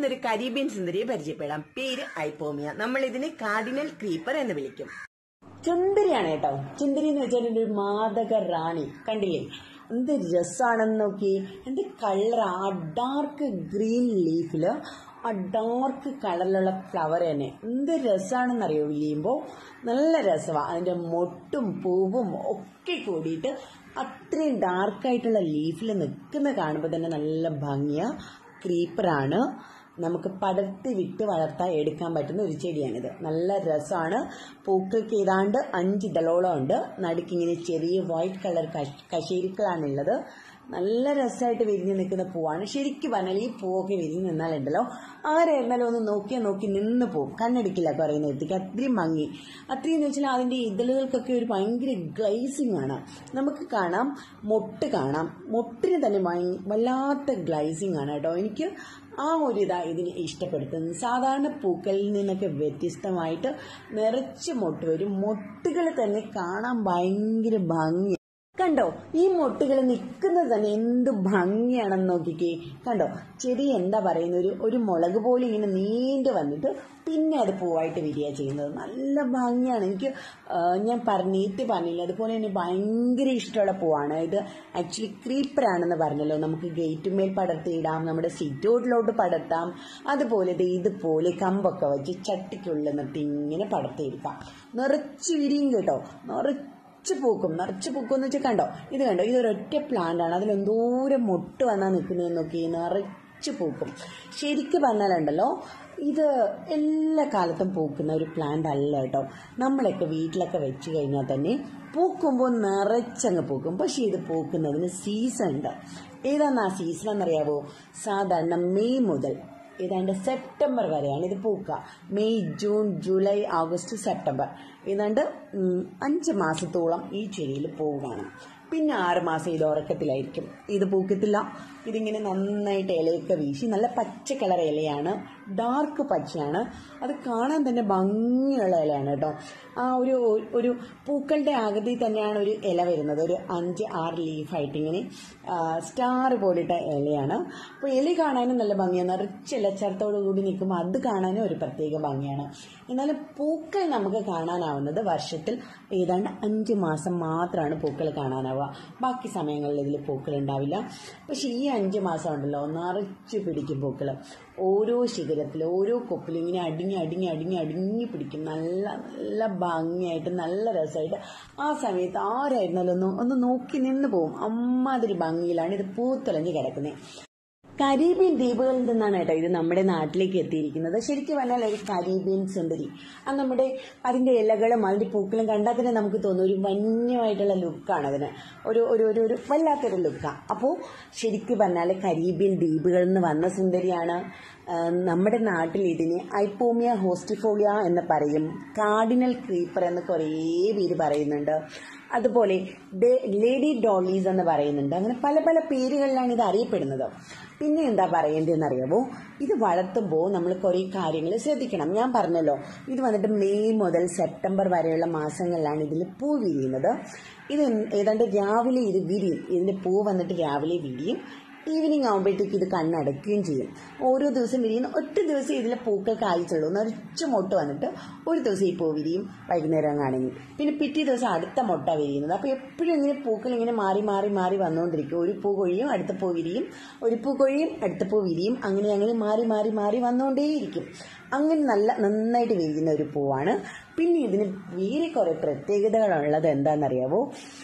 ഇന്നൊരു കരീബിയൻ സുന്ദരിയെ പരിചയപ്പെടാം പേര് ഐപ്പോമിയ നമ്മൾ ഇതിനെ കാർഡിനൽ ക്രീപ്പർ എന്ന് വിളിക്കും ചുന്ദരിയാണ് കേട്ടോ ചുന്ദരി എന്ന് വെച്ചാൽ ഒരു മാതക റാണി കണ്ടില്ലേ എന്ത് രസമാണെന്ന് നോക്കി എന്ത് കളർ ആ ഡാർക്ക് ഗ്രീൻ ലീഫില് ആ ഡാർക്ക് കളറിലുള്ള ഫ്ലവർ തന്നെ എന്ത് രസമാണെന്നറിയോ വിരിയുമ്പോൾ നല്ല രസമാണ് അതിന്റെ മൊട്ടും പൂവും ഒക്കെ കൂടിയിട്ട് അത്രയും ഡാർക്കായിട്ടുള്ള ലീഫിൽ നിൽക്കുന്ന കാണുമ്പോൾ തന്നെ നല്ല ഭംഗിയാ ക്രീപ്പറാണ് നമുക്ക് പടർത്തി വിട്ട് വളർത്താൻ എടുക്കാൻ പറ്റുന്ന ഒരു ചെടിയാണിത് നല്ല രസമാണ് പൂക്കൾക്ക് ഏതാണ്ട് അഞ്ച് ഇതളോളം ഉണ്ട് നടുക്കിങ്ങനെ ചെറിയ വൈറ്റ് കളർ കശേരിക്കളാണുള്ളത് നല്ല രസമായിട്ട് വിരിഞ്ഞ് നിൽക്കുന്ന പൂവാണ് ശരിക്കും പറഞ്ഞാൽ ഈ പൂവൊക്കെ വിരിഞ്ഞ് നിന്നാലുണ്ടല്ലോ ആരായിരുന്നാലും ഒന്ന് നോക്കിയാൽ നോക്കി നിന്ന് പോവും കണ്ണടിക്കില്ല കുറേ നേരത്തേക്ക് അത്രയും ഭംഗി അത്രയും എന്ന് വെച്ചാൽ അതിന്റെ ഇതളുകൾക്കൊക്കെ ഒരു ഭയങ്കര ഗ്ലൈസിങ് ആണ് നമുക്ക് കാണാം മൊട്ട് കാണാം മൊട്ടിന് തന്നെ ഭയ- വല്ലാത്ത ഗ്ലൈസിങ് ആണ് കേട്ടോ എനിക്ക് ആ ഒരു ഇതാ ഇതിന് ഇഷ്ടപ്പെടുത്തുന്നത് സാധാരണ പൂക്കളിൽ നിന്നൊക്കെ വ്യത്യസ്തമായിട്ട് നിറച്ച് മൊട്ട് വരും മൊട്ടുകൾ തന്നെ കാണാൻ ഭയങ്കര ഭംഗി കണ്ടോ ഈ മൊട്ടുകൾ നിൽക്കുന്നത് തന്നെ എന്ത് ഭംഗിയാണെന്ന് നോക്കിക്കേ കണ്ടോ ചെടി എന്താ പറയുന്ന ഒരു ഒരു മുളക് പോലെ ഇങ്ങനെ നീണ്ടു വന്നിട്ട് പിന്നെ അത് പൂവായിട്ട് വിരിയ ചെയ്യുന്നത് നല്ല ഭംഗിയാണ് എനിക്ക് ആ, ഞാൻ പറഞ്ഞേറ്റ് പറഞ്ഞില്ല അതുപോലെ തന്നെ ഭയങ്കര ഇഷ്ടമുള്ള പൂവാണ് ഇത് ആക്ച്വലി ക്രീപ്പറാണെന്ന് പറഞ്ഞല്ലോ നമുക്ക് ഗേറ്റുമേൽ പടർത്തിയിടാം നമ്മുടെ സിറ്റോട്ടിലോട്ട് പടർത്താം അതുപോലെ ദേ ഇതുപോലെ കമ്പൊക്കെ വെച്ച് ചട്ടിക്കുള്ളിൽ നിർത്തി ഇങ്ങനെ പടർത്തിയെടുക്കാം നിറച്ച് വിരിയും കേട്ടോ നിറച്ച് നിറച്ച് പൂക്കും നിറച്ച് പൂക്കും എന്ന് വെച്ചാൽ കണ്ടോ ഇത് കണ്ടോ ഇതൊരൊറ്റ പ്ലാന്റ് ആണ് അതിൽ എന്തോരം മൊട്ട് വന്നാൽ നിൽക്കുന്നത് നോക്കി നിറച്ച് പൂക്കും ശരിക്കും പറഞ്ഞാലുണ്ടല്ലോ ഇത് എല്ലാ കാലത്തും പൂക്കുന്ന ഒരു പ്ലാന്റ് അല്ല കേട്ടോ നമ്മളൊക്കെ വീട്ടിലൊക്കെ വെച്ച് കഴിഞ്ഞാൽ തന്നെ പൂക്കുമ്പോൾ നിറച്ചങ്ങ് പൂക്കും പക്ഷെ ഇത് പൂക്കുന്നതിന് സീസൺ ഉണ്ട് ഏതാന്ന് ആ സീസൺ എന്നറിയാവോ സാധാരണ മെയ് മുതൽ ഏതാണ്ട് സെപ്റ്റംബർ വരെയാണ് ഇത് പൂക്കുക May June July August September ഏതാണ്ട് ഉം, അഞ്ച് മാസത്തോളം ഈ ചെടിയിൽ പൂവ് കാണാം പിന്നെ ആറ് മാസം ഇത് ഉറക്കത്തിലായിരിക്കും ഇത് പൂക്കത്തില്ല ഇതിങ്ങനെ നന്നായിട്ട് ഇലയൊക്കെ വീശി നല്ല പച്ച കളർ ഇലയാണ് ഡാർക്ക് പച്ചയാണ് അത് കാണാൻ തന്നെ ഭംഗിയുള്ള ഇലയാണ് കേട്ടോ ആ ഒരു ഒരു പൂക്കളുടെ ആകൃതി തന്നെയാണ് ഒരു ഇല വരുന്നത് ഒരു അഞ്ച് ആറ് ലീഫായിട്ട് ഇങ്ങനെ സ്റ്റാർ പോലിട്ട ഇലയാണ് അപ്പോൾ ഇല കാണാനും നല്ല ഭംഗിയാണ് നിറച്ച് ഇലച്ചരത്തോടു കൂടി നിൽക്കുമ്പോൾ അത് കാണാനും ഒരു പ്രത്യേക ഭംഗിയാണ് എന്നാൽ പൂക്കൾ നമുക്ക് കാണാനാവുന്നത് വർഷത്തിൽ ഏതാണ്ട് അഞ്ച് മാസം മാത്രമാണ് പൂക്കൾ കാണാനാവുക ബാക്കി സമയങ്ങളിൽ ഇതിൽ പൂക്കൾ ഉണ്ടാവില്ല പക്ഷെ ഈ അഞ്ച് മാസം ഉണ്ടല്ലോ നിറച്ച് പിടിക്കും പൂക്കൾ ഓരോ ശിഖരത്തിൽ ഓരോ കൊപ്പിലും ഇങ്ങനെ അടിങ്ങി അടിങ്ങി അടിങ്ങി അടിങ്ങി പിടിക്കും നല്ല നല്ല ഭംഗിയായിട്ട് നല്ല രസമായിട്ട് ആ സമയത്ത് ആരായിരുന്നാലും ഒന്ന് ഒന്ന് നോക്കി നിന്ന് പോവും അമ്മാതിരി ഭംഗിയിലാണ് ഇത് പൂത്തുലഞ്ഞ് കിടക്കുന്നത് കരീബിയൻ ദ്വീപുകളിൽ നിന്നാണ് കേട്ടോ ഇത് നമ്മുടെ നാട്ടിലേക്ക് എത്തിയിരിക്കുന്നത് ശരിക്കും പറഞ്ഞാൽ ഒരു കരീബിയൻ സുന്ദരി അത് നമ്മുടെ അതിന്റെ ഇലകളും അതിന്റെ പൂക്കളും കണ്ടാൽ തന്നെ നമുക്ക് തോന്നും ഒരു വന്യമായിട്ടുള്ള ലുക്കാണ് അതിന് ഒരു ഒരു ഒരു ഒരു വല്ലാത്തൊരു ലുക്കാണ് അപ്പോൾ ശരിക്കും പറഞ്ഞാൽ കരീബിയൻ ദ്വീപുകളിൽ നിന്ന് വന്ന സുന്ദരിയാണ് ആ, നമ്മുടെ നാട്ടിൽ ഇതിനെ ഐപ്പോമിയ ഹോസ്റ്റിഫോളിയ എന്ന് പറയും കാർഡിനൽ ക്രീപ്പർ എന്ന് കുറേ പേര് പറയുന്നുണ്ട് അതുപോലെ ഡേ- ലേഡി ഡോളീസ് എന്ന് പറയുന്നുണ്ട് അങ്ങനെ പല പല പേരുകളിലാണ് ഇത് അറിയപ്പെടുന്നത് പിന്നെ എന്താ പറയേണ്ടതെന്ന് അറിയാമോ ഇത് വളർത്തുമ്പോൾ നമ്മൾ കുറേ കാര്യങ്ങൾ ശ്രദ്ധിക്കണം ഞാൻ പറഞ്ഞല്ലോ ഇത് വന്നിട്ട് മെയ് മുതൽ സെപ്റ്റംബർ വരെയുള്ള മാസങ്ങളിലാണ് ഇതിൽ പൂ വിരിയുന്നത് ഇത് ഏതാണ്ട് രാവിലെ ഇത് വിരിയും ഇതിന്റെ പൂ വന്നിട്ട് രാവിലെ വിരിയും ഈവനിങ് ആകുമ്പോഴത്തേക്ക് ഇത് കണ്ണടക്കുകയും ചെയ്യും ഓരോ ദിവസം വിരിയുന്ന ഒറ്റ ദിവസം ഇതിലെ പൂക്കൾ കായ്ച്ചുള്ളൂ നിറച്ച് മുട്ട വന്നിട്ട് ഒരു ദിവസം ഈ പൂ വിരിയും വൈകുന്നേരം കാണുന്നു പിന്നെ പിറ്റേ ദിവസം അടുത്ത മുട്ട വിരിയുന്നത് അപ്പോൾ എപ്പോഴും ഇങ്ങനെ പൂക്കൾ ഇങ്ങനെ മാറി മാറി മാറി വന്നുകൊണ്ടിരിക്കും ഒരു പൂ കൊഴിയും അടുത്ത പൂ വിരിയും ഒരു പൂ കൊഴിയും അടുത്ത പൂ വിരിയും അങ്ങനെ അങ്ങനെ മാറി മാറി മാറി വന്നുകൊണ്ടേയിരിക്കും അങ്ങനെ നല്ല നന്നായിട്ട് വിരിയുന്ന ഒരു പൂവാണ് പിന്നെ ഇതിന് വേറെ കുറെ പ്രത്യേകതകളുള്ളത് എന്താണെന്നറിയാവോ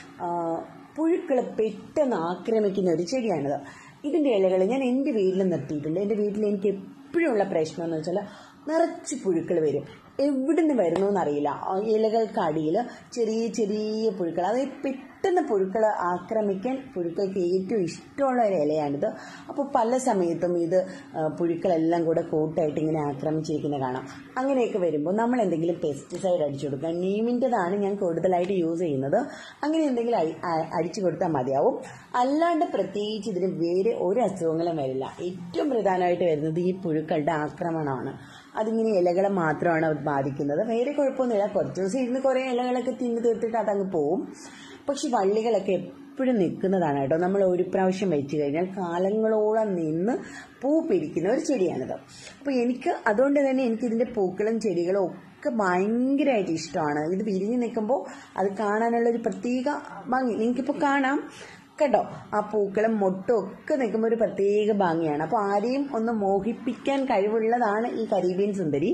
പുഴുക്കൾ പെട്ടെന്ന് ആക്രമിക്കുന്ന ഒരു ചെടിയാണിത് ഇതിന്റെ ഇലകൾ ഞാൻ എൻ്റെ വീട്ടിൽ നിർത്തിയിട്ടുണ്ട് എൻ്റെ വീട്ടിൽ എനിക്ക് എപ്പോഴും ഉള്ള പ്രശ്നം എന്ന് വെച്ചാൽ നിറച്ച് പുഴുക്കൾ വരും എവിടുന്ന് വരുന്നു എന്നറിയില്ല ആ ഇലകൾക്കടിയിൽ ചെറിയ ചെറിയ പുഴുക്കൾ അതായത് പെട്ടെന്ന് പുഴുക്കളെ ആക്രമിക്കാൻ പുഴുക്കൾക്ക് ഏറ്റവും ഇഷ്ടമുള്ള ഒരു ഇലയാണിത് അപ്പോൾ പല സമയത്തും ഇത് ആ, പുഴുക്കളെല്ലാം കൂടെ കൂട്ടായിട്ട് ഇങ്ങനെ ആക്രമിച്ചിരിക്കുന്ന കാണാം അങ്ങനെയൊക്കെ വരുമ്പോൾ നമ്മൾ എന്തെങ്കിലും പെസ്റ്റിസൈഡ് അടിച്ചു കൊടുക്കുക നീമിൻ്റെതാണ് ഞാൻ കൂടുതലായിട്ട് യൂസ് ചെയ്യുന്നത് അങ്ങനെ എന്തെങ്കിലും അടി- അ- അടിച്ചു കൊടുത്താൽ മതിയാവും അല്ലാണ്ട് പ്രത്യേകിച്ച് ഇതിന് വേറെ ഒരു അസുഖങ്ങളും വരില്ല ഏറ്റവും പ്രധാനമായിട്ട് വരുന്നത് ഈ പുഴുക്കളുടെ ആക്രമണമാണ് അതിങ്ങനെ ഇലകളെ മാത്രമാണ് അത് ബാധിക്കുന്നത് വേറെ കുഴപ്പമൊന്നുമില്ല കുറച്ച് ദിവസം ഇരുന്ന് കുറേ ഇലകളൊക്കെ തിന്ന് തീർത്തിട്ട് അതങ്ങ് പോവും പക്ഷെ വള്ളികളൊക്കെ എപ്പോഴും നിൽക്കുന്നതാണ് കേട്ടോ നമ്മൾ ഒരു പ്രാവശ്യം വെച്ച് കഴിഞ്ഞാൽ കാലങ്ങളോളം നിന്ന് പൂ പിടിക്കുന്ന ഒരു ചെടിയാണിത് അപ്പോൾ എനിക്ക് അതുകൊണ്ട് തന്നെ എനിക്ക് ഇതിന്റെ പൂക്കളും ചെടികളും ഒക്കെ ഭയങ്കരമായിട്ട് ഇഷ്ടമാണ് ഇത് വിരിഞ്ഞ് നിൽക്കുമ്പോൾ അത് കാണാനുള്ള ഒരു പ്രത്യേക ഭംഗി നിങ്ങൾക്കിപ്പോൾ കാണാം കേട്ടോ ആ പൂക്കളും മൊട്ടും ഒക്കെ നിൽക്കുമ്പോൾ ഒരു പ്രത്യേക ഭംഗിയാണ് അപ്പോൾ ആരെയും ഒന്ന് മോഹിപ്പിക്കാൻ കഴിവുള്ളതാണ് ഈ കരീബിയൻ സുന്ദരി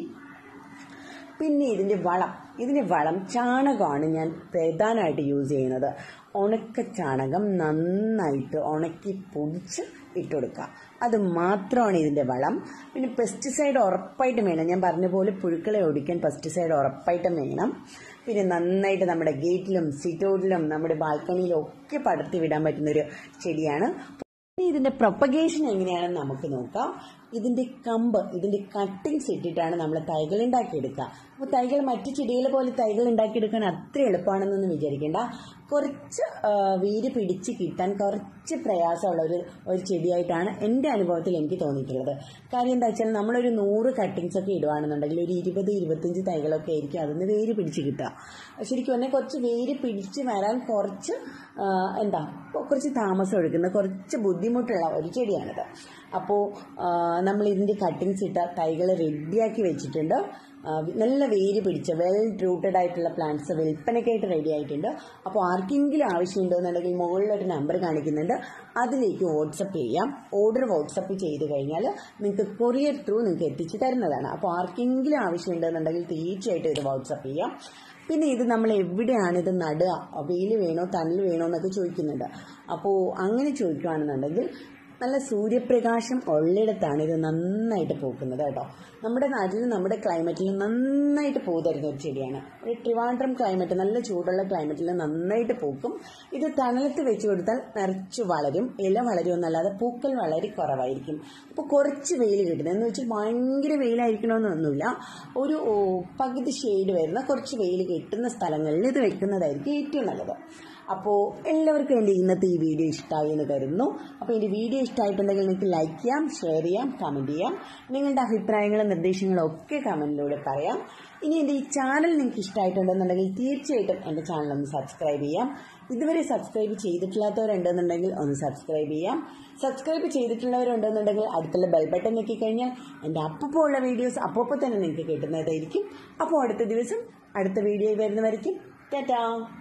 പിന്നെ ഇതിന്റെ വളം ഇതിന്റെ വളം ചാണകമാണ് ഞാൻ പ്രധാനമായിട്ട് യൂസ് ചെയ്യുന്നത് ഉണക്ക ചാണകം നന്നായിട്ട് ഉണക്കി പൊടിച്ച് ഇട്ടുകൊടുക്കുക അത് മാത്രമാണ് ഇതിന്റെ വളം പിന്നെ പെസ്റ്റിസൈഡ് ഉറപ്പായിട്ടും വേണം ഞാൻ പറഞ്ഞ പോലെ പുഴുക്കളെ ഓടിക്കാൻ പെസ്റ്റിസൈഡ് ഉറപ്പായിട്ടും വേണം പിന്നെ നന്നായിട്ട് നമ്മുടെ ഗേറ്റിലും സിറ്റൗട്ടിലും നമ്മുടെ ബാൽക്കണിയിലും ഒക്കെ പടർത്തി വിടാൻ പറ്റുന്നൊരു ചെടിയാണ് ഇനി ഇതിന്റെ പ്രൊപ്പഗേഷൻ എങ്ങനെയാണെന്ന് നമുക്ക് നോക്കാം ഇതിന്റെ കമ്പ് ഇതിന്റെ കട്ടിങ്സ് ഇട്ടിട്ടാണ് നമ്മൾ തൈകൾ ഉണ്ടാക്കിയെടുക്കുക അപ്പോൾ തൈകൾ മറ്റു ചെടികളെ പോലെ തൈകൾ ഉണ്ടാക്കിയെടുക്കാൻ അത്ര എളുപ്പമാണെന്നൊന്നും വിചാരിക്കേണ്ട കുറച്ച് ആ, വേര് പിടിച്ച് കിട്ടാൻ കുറച്ച് പ്രയാസമുള്ള ഒരു ഒരു ചെടിയായിട്ടാണ് എൻ്റെ അനുഭവത്തിൽ എനിക്ക് തോന്നിയിട്ടുള്ളത് കാര്യം എന്താ വെച്ചാൽ നമ്മളൊരു നൂറ് കട്ടിങ്സ് ഒക്കെ ഇടുവാണെന്നുണ്ടെങ്കിൽ ഒരു ഇരുപത് ഇരുപത്തഞ്ച് തൈകളൊക്കെ ആയിരിക്കും അതിന് വേര് പിടിച്ച് കിട്ടുക ശരിക്കും പറഞ്ഞാൽ കുറച്ച് വേര് പിടിച്ച് വരാൻ കുറച്ച് ആ, എന്താ കുറച്ച് താമസം എടുക്കുന്ന കുറച്ച് ബുദ്ധിമുട്ടുള്ള ഒരു ചെടിയാണിത് അപ്പോൾ നമ്മൾ ഇതിന്റെ കട്ടിങ്സ് ഇട്ട തൈകൾ റെഡിയാക്കി വെച്ചിട്ടുണ്ട് ആ, നല്ല വേര് പിടിച്ച വെൽ റൂട്ടഡ് ആയിട്ടുള്ള പ്ലാന്റ്സ് വിൽപ്പനയ്ക്കായിട്ട് റെഡി ആയിട്ടുണ്ട് അപ്പോൾ ആർക്കെങ്കിലും ആവശ്യമുണ്ടോ എന്നുണ്ടെങ്കിൽ മുകളിലൊരു നമ്പർ കാണിക്കുന്നുണ്ട് അതിലേക്ക് വാട്സപ്പ് ചെയ്യാം ഓർഡർ വാട്സപ്പ് ചെയ്ത് കഴിഞ്ഞാൽ നിങ്ങൾക്ക് കൊറിയർ ത്രൂ നിങ്ങൾക്ക് എത്തിച്ചു തരുന്നതാണ് അപ്പോൾ ആർക്കെങ്കിലും ആവശ്യമുണ്ടെന്നുണ്ടെങ്കിൽ തീർച്ചയായിട്ടും ഇത് വാട്സപ്പ് ചെയ്യാം പിന്നെ ഇത് നമ്മൾ എവിടെയാണ് ഇത് നടുക വെയിൽ വേണോ തണൽ വേണോ എന്നൊക്കെ ചോദിക്കുന്നുണ്ട് അപ്പോൾ അങ്ങനെ ചോദിക്കുകയാണെന്നുണ്ടെങ്കിൽ നല്ല സൂര്യപ്രകാശം ഉള്ളിടത്താണ് ഇത് നന്നായിട്ട് പൂക്കുന്നത് കേട്ടോ നമ്മുടെ നാട്ടിൽ നമ്മുടെ ക്ലൈമറ്റിൽ നന്നായിട്ട് പൂ തരുന്ന ഒരു ചെടിയാണ് ഒരു ട്രിവാൻഡ്രം ക്ലൈമറ്റ് നല്ല ചൂടുള്ള ക്ലൈമറ്റിൽ നന്നായിട്ട് പൂക്കും ഇത് തണലത്ത് വെച്ച് കൊടുത്താൽ നിറച്ച് വളരും ഇല വളരും എന്നല്ലാതെ പൂക്കൾ വളരെ കുറവായിരിക്കും അപ്പോൾ കുറച്ച് വെയിൽ കിട്ടുന്നത് എന്ന് വെച്ചാൽ ഭയങ്കര വെയിലായിരിക്കണമെന്നൊന്നുമില്ല ഒരു ഓ, പകുതി ഷെയ്ഡ് വരുന്ന കുറച്ച് വെയിൽ കിട്ടുന്ന സ്ഥലങ്ങളിൽ ഇത് വെക്കുന്നതായിരിക്കും ഏറ്റവും നല്ലത് അപ്പോൾ എല്ലാവർക്കും എൻ്റെ ഇന്നത്തെ ഈ വീഡിയോ ഇഷ്ടമായി എന്ന് കരുതുന്നു അപ്പോൾ എൻ്റെ വീഡിയോ ഇഷ്ടമായിട്ടുണ്ടെങ്കിൽ നിങ്ങൾക്ക് ലൈക്ക് ചെയ്യാം ഷെയർ ചെയ്യാം കമൻറ്റ് ചെയ്യാം നിങ്ങളുടെ അഭിപ്രായങ്ങളും നിർദ്ദേശങ്ങളും ഒക്കെ കമൻറ്റിലൂടെ പറയാം ഇനി എൻ്റെ ഈ ചാനൽ നിങ്ങൾക്ക് ഇഷ്ടമായിട്ടുണ്ടെന്നുണ്ടെങ്കിൽ തീർച്ചയായിട്ടും എൻ്റെ ചാനൽ ഒന്ന് സബ്സ്ക്രൈബ് ചെയ്യാം ഇതുവരെ സബ്സ്ക്രൈബ് ചെയ്തിട്ടില്ലാത്തവരുണ്ടെന്നുണ്ടെങ്കിൽ ഒന്ന് സബ്സ്ക്രൈബ് ചെയ്യാം സബ്സ്ക്രൈബ് ചെയ്തിട്ടുള്ളവരുണ്ടെന്നുണ്ടെങ്കിൽ അടുത്തുള്ള ബെൽ ബട്ടൺ ഞെക്കി കഴിഞ്ഞാൽ എൻ്റെ അപ്പോൾ ഉള്ള വീഡിയോസ് അപ്പോൾ തന്നെ നിങ്ങൾക്ക് കിട്ടുന്നതായിരിക്കും അപ്പോൾ അടുത്ത ദിവസം അടുത്ത വീഡിയോ വരുന്നവരേക്കും ടാറ്റാ